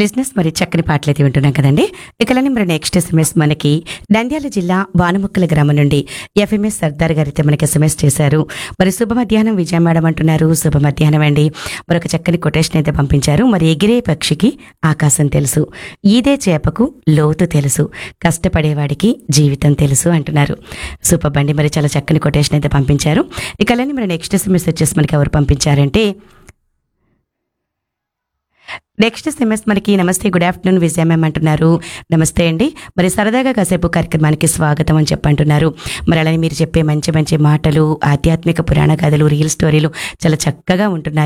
లిజినెస్ మరి చక్కని పాటలు అయితే వింటున్నాం కదండి ఇకలని మరి నెక్స్ట్ ఎస్ఎంఎస్ మనకి నంద్యాల జిల్లా వానముక్కల గ్రామం నుండి ఎఫ్ఎంఎస్ సర్దార్ గారు అయితే మనకి ఎస్ఎంఎస్ చేశారు మరి శుభ మధ్యాహ్నం విజయ మేడం అంటున్నారు శుభ మధ్యాహ్నం అండి మరొక చక్కని కొటేషన్ అయితే పంపించారు మరి ఎగిరే పక్షికి ఆకాశం తెలుసు ఈదే చేపకు లోతు తెలుసు కష్టపడేవాడికి జీవితం తెలుసు అంటున్నారు సూపర్ బండి మరి చాలా చక్కని కొటేషన్ అయితే పంపించారు ఇకలని మరి నెక్స్ట్ ఎస్ఎంఎస్ వచ్చేసి మనకి ఎవరు పంపించారంటే నెక్స్ట్ ఎస్ఎంఎస్ మనకి నమస్తే గుడ్ ఆఫ్టర్నూన్ విజయ మ్యామ్ అంటున్నారు నమస్తే అండి మరి సరదాగా కాసేపు కార్యక్రమానికి స్వాగతం అని చెప్పంటున్నారు మరి అలానే మీరు చెప్పే మంచి మంచి మాటలు ఆధ్యాత్మిక పురాణ కథలు రియల్ స్టోరీలు చాలా చక్కగా ఉంటున్నాయి